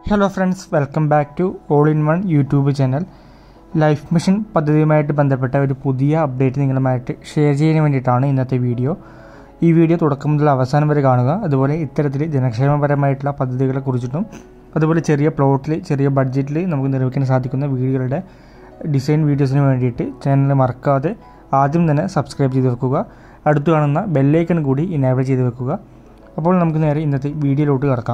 hello friends welcome back to all in one YouTube channel life mission പദ്ധതിയുമായിട്ട് ബന്ധപ്പെട്ട ഒരു പുതിയ അപ്ഡേറ്റ് നിങ്ങളുമായിട്ട് ഷെയർ ചെയ്യാൻ വേണ്ടിയിട്ടാണ് ഇന്നത്തെ വീഡിയോ ഈ വീഡിയോ തുടക്കം മുതൽ അവസാനം വരെ കാണുക അതുപോലെ ഇത്തരത്തിൽ ജനക്ഷേമപരമായിട്ടുള്ള പദ്ധതികളെ കുറിച്ചിട്ടും അതുപോലെ ചെറിയ പ്ലോട്ടിൽ ചെറിയ ബഡ്ജറ്റിൽ നമുക്ക് നിർമ്മിക്കാൻ സാധിക്കുന്ന വീടുകളുടെ ഡിസൈൻ വീഡിയോസിന് വേണ്ടിയിട്ട് ചാനൽ മറക്കാതെ ആദ്യം തന്നെ സബ്സ്ക്രൈബ് ചെയ്ത് വെക്കുക അടുത്ത് കാണുന്ന ബെല്ലൈക്കൺ കൂടി ഇനേബിൾ ചെയ്ത് വെക്കുക അപ്പോൾ നമുക്ക് നേരെ ഇന്നത്തെ വീഡിയോയിലോട്ട് കിടക്കാം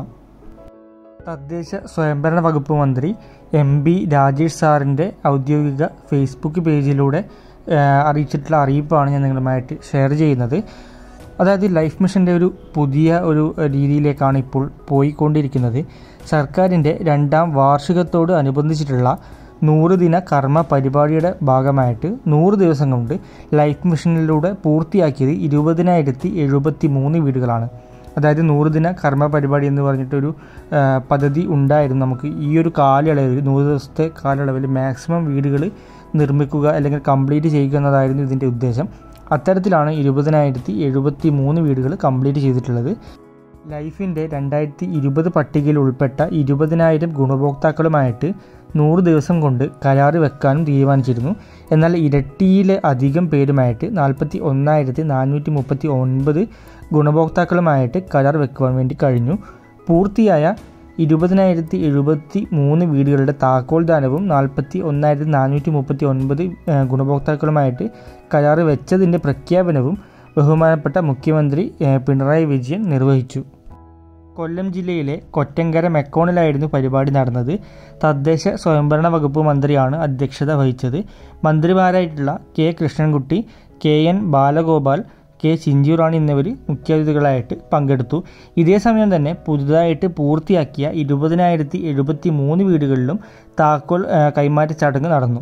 തദ്ദേശ സ്വയംഭരണ വകുപ്പ് മന്ത്രി എം ബി രാജേഷ് സാറിൻ്റെ ഔദ്യോഗിക ഫേസ്ബുക്ക് പേജിലൂടെ ആ, അറിയിച്ചിട്ടുള്ള അറിയിപ്പാണ് ഞാൻ നിങ്ങളുമായിട്ട് ഷെയർ ചെയ്യുന്നത് അതായത് ലൈഫ് മിഷൻ്റെ ഒരു പുതിയ ഒരു രീതിയിലേക്കാണ് ഇപ്പോൾ പോയിക്കൊണ്ടിരിക്കുന്നത് സർക്കാരിൻ്റെ രണ്ടാം വാർഷികത്തോട് അനുബന്ധിച്ചിട്ടുള്ള നൂറ് ദിന കർമ്മ പരിപാടിയുടെ ഭാഗമായിട്ട് നൂറ് ദിവസം കൊണ്ട് ലൈഫ് മിഷനിലൂടെ പൂർത്തിയാക്കിയത് ഇരുപതിനായിരത്തി എഴുപത്തി മൂന്ന് വീടുകളാണ് അതായത് നൂറ് ദിന കർമ്മ പരിപാടി എന്ന് പറഞ്ഞിട്ടൊരു ആ, പദ്ധതി ഉണ്ടായിരുന്നു നമുക്ക് ഈ ഒരു കാലയളവിൽ നൂറ് ദിവസത്തെ കാലയളവിൽ മാക്സിമം വീടുകൾ നിർമ്മിക്കുക അല്ലെങ്കിൽ കംപ്ലീറ്റ് ചെയ്യുക എന്നതായിരുന്നു ഇതിൻ്റെ ഉദ്ദേശം അത്തരത്തിലാണ് ഇരുപതിനായിരത്തി എഴുപത്തി മൂന്ന് വീടുകൾ കംപ്ലീറ്റ് ചെയ്തിട്ടുള്ളത് ലൈഫിൻ്റെ രണ്ടായിരത്തി ഇരുപത് പട്ടികയിൽ ഉൾപ്പെട്ട ഇരുപതിനായിരം ഗുണഭോക്താക്കളുമായിട്ട് നൂറ് ദിവസം കൊണ്ട് കരാറ് വെക്കാനും തീരുമാനിച്ചിരുന്നു എന്നാൽ ഇരട്ടിയിലെ അധികം പേരുമായിട്ട് നാൽപ്പത്തി ഒന്നായിരത്തി നാനൂറ്റി മുപ്പത്തി ഒൻപത് ഗുണഭോക്താക്കളുമായിട്ട് കരാർ വെക്കുവാൻ വേണ്ടി കഴിഞ്ഞു പൂർത്തിയായ ഇരുപതിനായിരത്തി എഴുപത്തി മൂന്ന് വീടുകളുടെ താക്കോൽ ദാനവും നാൽപ്പത്തി ഒന്നായിരത്തി നാനൂറ്റി മുപ്പത്തി ഒൻപത് ഗുണഭോക്താക്കളുമായിട്ട് കരാർ വെച്ചതിൻ്റെ പ്രഖ്യാപനവും ബഹുമാനപ്പെട്ട മുഖ്യമന്ത്രി ഏഹ്, പിണറായി വിജയൻ നിർവഹിച്ചു കൊല്ലം ജില്ലയിലെ കൊറ്റങ്കര മെക്കോണിലായിരുന്നു പരിപാടി നടന്നത് തദ്ദേശ സ്വയംഭരണ വകുപ്പ് മന്ത്രിയാണ് അധ്യക്ഷത വഹിച്ചത് മന്ത്രിമാരായിട്ടുള്ള K Krishnankutty K N Balagopal K Chinchurani എന്നിവർ മുഖ്യാതിഥികളായിട്ട് പങ്കെടുത്തു ഇതേ സമയം തന്നെ പുതുതായിട്ട് പൂർത്തിയാക്കിയ ഇരുപതിനായിരത്തി എഴുപത്തി മൂന്ന് വീടുകളിലും താക്കോൽ ആ, കൈമാറ്റ ചടങ്ങ് നടന്നു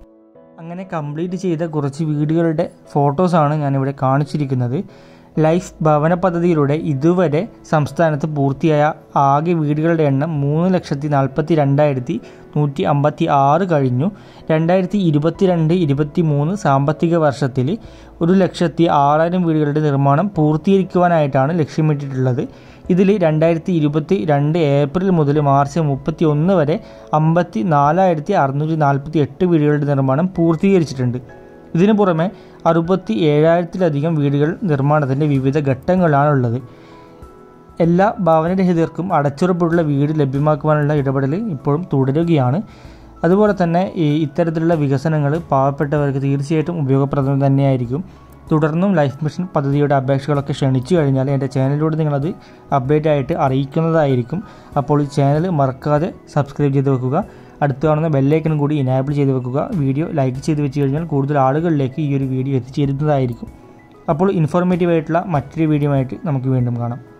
അങ്ങനെ കംപ്ലീറ്റ് ചെയ്ത കുറച്ച് വീടുകളുടെ ഫോട്ടോസാണ് ഞാനിവിടെ കാണിച്ചിരിക്കുന്നത് ലൈഫ് ഭവന പദ്ധതിയിലൂടെ ഇതുവരെ സംസ്ഥാനത്ത് പൂർത്തിയായ ആകെ വീടുകളുടെ എണ്ണം മൂന്ന് ലക്ഷത്തി നാൽപ്പത്തി രണ്ടായിരത്തി നൂറ്റി അമ്പത്തി ആറ് കഴിഞ്ഞു രണ്ടായിരത്തി ഇരുപത്തിരണ്ട് ഇരുപത്തി മൂന്ന് സാമ്പത്തിക വർഷത്തിൽ ഒരു ലക്ഷത്തി ആറായിരം വീടുകളുടെ നിർമ്മാണം പൂർത്തീകരിക്കുവാനായിട്ടാണ് ലക്ഷ്യമിട്ടിട്ടുള്ളത് ഇതിൽ രണ്ടായിരത്തി ഇരുപത്തി രണ്ട് ഏപ്രിൽ മുതൽ മാർച്ച് മുപ്പത്തി ഒന്ന് വരെ അമ്പത്തി നാലായിരത്തി അറുന്നൂറ്റി നാൽപ്പത്തി എട്ട് വീടുകളുടെ നിർമ്മാണം പൂർത്തീകരിച്ചിട്ടുണ്ട് ഇതിനു പുറമെ അറുപത്തി ഏഴായിരത്തിലധികം വീടുകൾ നിർമ്മാണത്തിൻ്റെ വിവിധ ഘട്ടങ്ങളാണുള്ളത് എല്ലാ ഭവനരഹിതർക്കും അടച്ചുറപ്പുള്ള വീട് ലഭ്യമാക്കുവാനുള്ള ഇടപെടൽ ഇപ്പോഴും തുടരുകയാണ് അതുപോലെ തന്നെ ഈ ഇത്തരത്തിലുള്ള വികസനങ്ങൾ പാവപ്പെട്ടവർക്ക് തീർച്ചയായിട്ടും ഉപയോഗപ്രദം തന്നെയായിരിക്കും തുടർന്നും ലൈഫ് മിഷൻ പദ്ധതിയുടെ അപേക്ഷകളൊക്കെ ക്ഷണിച്ചു കഴിഞ്ഞാൽ എൻ്റെ ചാനലിലൂടെ നിങ്ങളത് അപ്ഡേറ്റ് ആയിട്ട് അറിയിക്കുന്നതായിരിക്കും അപ്പോൾ ഈ ചാനൽ മറക്കാതെ സബ്സ്ക്രൈബ് ചെയ്ത് വെക്കുക അടുത്ത് കാണുന്ന ബെല്ലൈക്കനും കൂടി ഇനാബിൾ ചെയ്ത് വെക്കുക വീഡിയോ ലൈക്ക് ചെയ്ത് വെച്ച് കഴിഞ്ഞാൽ കൂടുതൽ ആളുകളിലേക്ക് ഈ ഒരു വീഡിയോ എത്തിച്ചേരുന്നതായിരിക്കും അപ്പോൾ ഇൻഫോർമേറ്റീവ് ആയിട്ടുള്ള മറ്റൊരു വീഡിയോ ആയിട്ട് നമുക്ക് വീണ്ടും കാണാം